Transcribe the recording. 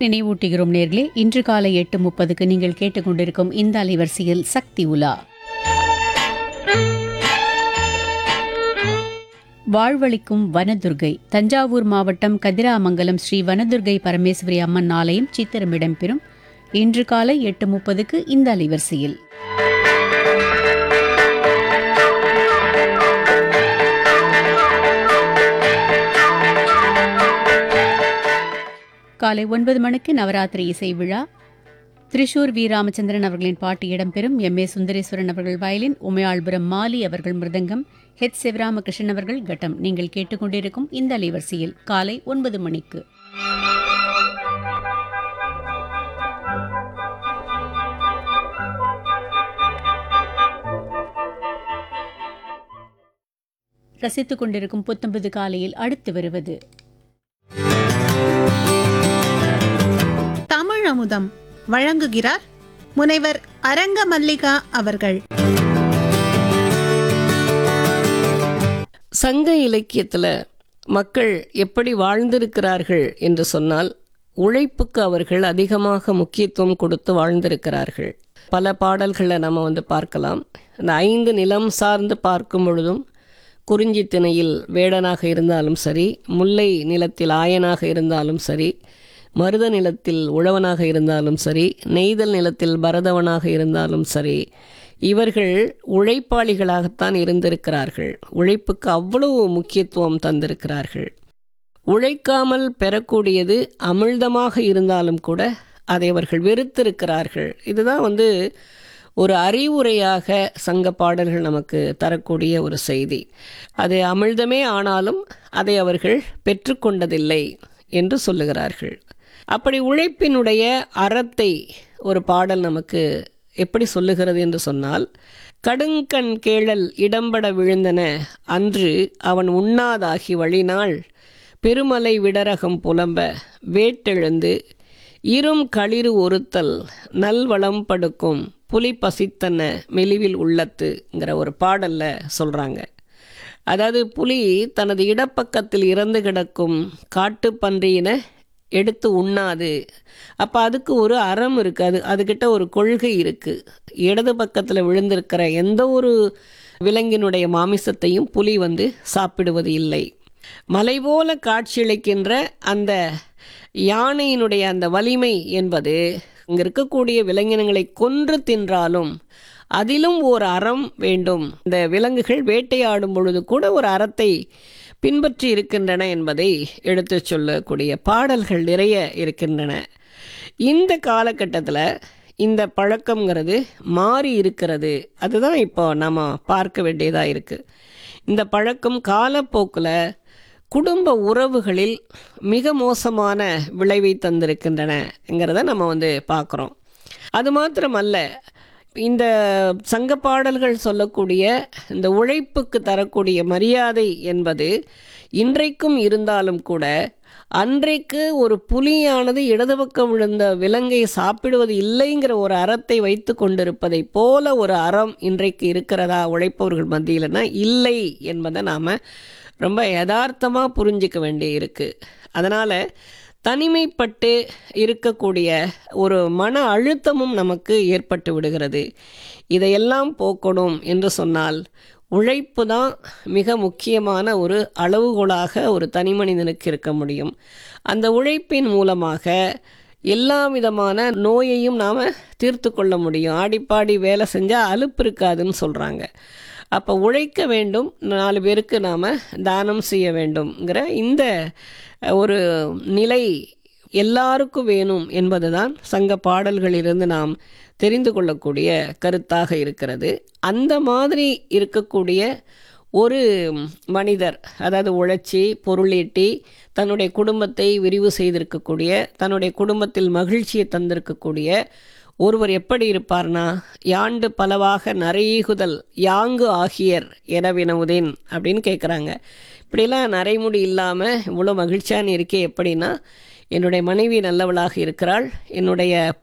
நினைவூட்டுகிறோம் நேர்களே இன்று காலை எட்டு முப்பதுக்கு நீங்கள் கேட்டுக்கொண்டிருக்கும் இந்த அலைவரிசையில் சக்தி உலா வாழ்வளிக்கும் வனதுர்கை தஞ்சாவூர் மாவட்டம் கதிராமங்கலம் ஸ்ரீ வனதுர்கை பரமேஸ்வரி அம்மன் ஆலயம் சித்திரம் இடம்பெறும் இன்று காலை எட்டு முப்பதுக்கு இந்த அலைவரிசையில் காலை ஒன்பது மணிக்கு நவராத்திரி இசை விழா திரிஷூர் வி ராமச்சந்திரன் அவர்களின் பாட்டு இடம்பெறும் எம் ஏ சுந்தரேஸ்வரன் அவர்கள் வயலின் உமையாள்புரம் மாலி அவர்கள் மிருதங்கம் ஹெச் சிவராமகிருஷ்ணன் அவர்கள் கட்டம் நீங்கள் கேட்டுக்கொண்டிருக்கும் இந்த அலைவரிசையில் காலை ஒன்பது மணிக்கு ரசித்துக் கொண்டிருக்கும் புத்தம்பது காலையில் அடுத்து வருவது தமிழ் அமுதம் வழங்குகிறார் முனைவர் அரங்க மல்லிகா அவர்கள் சங்க இலக்கியத்தில் மக்கள் எப்படி வாழ்ந்திருக்கிறார்கள் என்று சொன்னால் உழைப்புக்கு அவர்கள் அதிகமாக முக்கியத்துவம் கொடுத்து வாழ்ந்திருக்கிறார்கள் பல பாடல்களை நம்ம வந்து பார்க்கலாம் இந்த ஐந்து நிலம் சார்ந்து பார்க்கும் பொழுதும் குறிஞ்சி திணையில் வேடனாக இருந்தாலும் சரி முல்லை நிலத்தில் ஆயனாக இருந்தாலும் சரி மருத நிலத்தில் உழவனாக இருந்தாலும் சரி நெய்தல் நிலத்தில் பரதவனாக இருந்தாலும் சரி இவர்கள் உழைப்பாளிகளாகத்தான் இருந்திருக்கிறார்கள் உழைப்புக்கு அவ்வளவு முக்கியத்துவம் தந்திருக்கிறார்கள் உழைக்காமல் பெறக்கூடியது அமிழ்தமாக இருந்தாலும் கூட அதை அவர்கள் வெறுத்திருக்கிறார்கள் இதுதான் வந்து ஒரு அறிவுரையாக சங்க பாடல்கள் நமக்கு தரக்கூடிய ஒரு செய்தி அது அமிழ்தமே ஆனாலும் அதை அவர்கள் பெற்றுக்கொண்டதில்லை என்று சொல்லுகிறார்கள் அப்படி உழைப்பினுடைய அறத்தை ஒரு பாடல் நமக்கு எப்படி சொல்லுகிறது என்று சொன்னால் கடுங்கண் கேழல் இடம்பட விழுந்தன அன்று அவன் உண்ணாதாகி வழினாள் பெருமலை விடரகம் புலம்ப வேட்டெழுந்து இரும் களிறு ஒருத்தல் நல்வளம் படுக்கும் புலி பசித்தன மெலிவில் உள்ளத்துங்கிற ஒரு பாடல்ல சொல்றாங்க அதாவது புலி தனது இடப்பக்கத்தில் இறந்து கிடக்கும் காட்டுப்பன்றியினை எடுத்து உண்ணாது அப்போ அதுக்கு ஒரு அறம் இருக்குது அது அதுக்கிட்ட ஒரு கொள்கை இருக்குது இடது பக்கத்தில் விழுந்திருக்கிற எந்த ஒரு விலங்கினுடைய மாமிசத்தையும் புலி வந்து சாப்பிடுவது இல்லை மலை போல காட்சியளிக்கின்ற அந்த யானையினுடைய அந்த வலிமை என்பது இங்கே இருக்கக்கூடிய விலங்கினங்களை கொன்று தின்றாலும் அதிலும் ஒரு அறம் வேண்டும் இந்த விலங்குகள் வேட்டையாடும் பொழுது கூட ஒரு அறத்தை பின்பற்றி இருக்கின்றன என்பதை எடுத்து சொல்லக்கூடிய பாடல்கள் நிறைய இருக்கின்றன இந்த காலகட்டத்தில் இந்த பழக்கங்கிறது மாறி இருக்கிறது அதுதான் இப்போ நம்ம பார்க்க வேண்டியதாக இருக்குது இந்த பழக்கம் காலப்போக்கில் குடும்ப உறவுகளில் மிக மோசமான விளைவை தந்திருக்கின்றனங்கிறத நம்ம வந்து பார்க்குறோம் அது மாத்திரமல்ல இந்த சங்க பாடல்கள் சொல்லக்கூடிய இந்த உழைப்புக்கு தரக்கூடிய மரியாதை என்பது இன்றைக்கும் இருந்தாலும் கூட அன்றைக்கு ஒரு புலியானது இடது பக்கம் விழுந்த விலங்கை சாப்பிடுவது இல்லைங்கிற ஒரு அறத்தை வைத்து கொண்டிருப்பதை போல ஒரு அறம் இன்றைக்கு இருக்கிறதா உழைப்பவர்கள் மத்தியில்னா இல்லை என்பதை நாம் ரொம்ப யதார்த்தமாக புரிஞ்சிக்க வேண்டி இருக்குது அதனால் தனிமைப்பட்டு இருக்கக்கூடிய ஒரு மன அழுத்தமும் நமக்கு ஏற்பட்டு விடுகிறது இதையெல்லாம் போக்கணும் என்று சொன்னால் உழைப்பு தான் மிக முக்கியமான ஒரு அளவுகோலாக ஒரு தனி மனிதனுக்கு இருக்க முடியும் அந்த உழைப்பின் மூலமாக எல்லா விதமான நோயையும் நாம் தீர்த்து கொள்ள முடியும் ஆடிப்பாடி வேலை செஞ்சால் அலுப்பு இருக்காதுன்னு சொல்கிறாங்க அப்போ உழைக்க வேண்டும் நாலு பேருக்கு நாம் தானம் செய்ய வேண்டும்ங்கிற இந்த ஒரு நிலை எல்லாருக்கும் வேணும் என்பதுதான் சங்க பாடல்களிலிருந்து நாம் தெரிந்து கொள்ளக்கூடிய கருத்தாக இருக்கிறது அந்த மாதிரி இருக்கக்கூடிய ஒரு மனிதர் அதாவது உழைச்சி பொருளீட்டி தன்னுடைய குடும்பத்தை விரிவு செய்திருக்கக்கூடிய தன்னுடைய குடும்பத்தில் மகிழ்ச்சியை தந்திருக்கக்கூடிய ஒருவர் எப்படி இருப்பார்னா யாண்டு பலவாக நரையுகுதல் யாங்கு ஆகியர் என வினவுதேன் அப்படின்னு கேட்குறாங்க இப்படிலாம் நரைமுடி இல்லாமல் இவ்வளோ மகிழ்ச்சியான இருக்கே எப்படின்னா என்னுடைய மனைவி நல்லவளாக இருக்கிறாள் என்னுடைய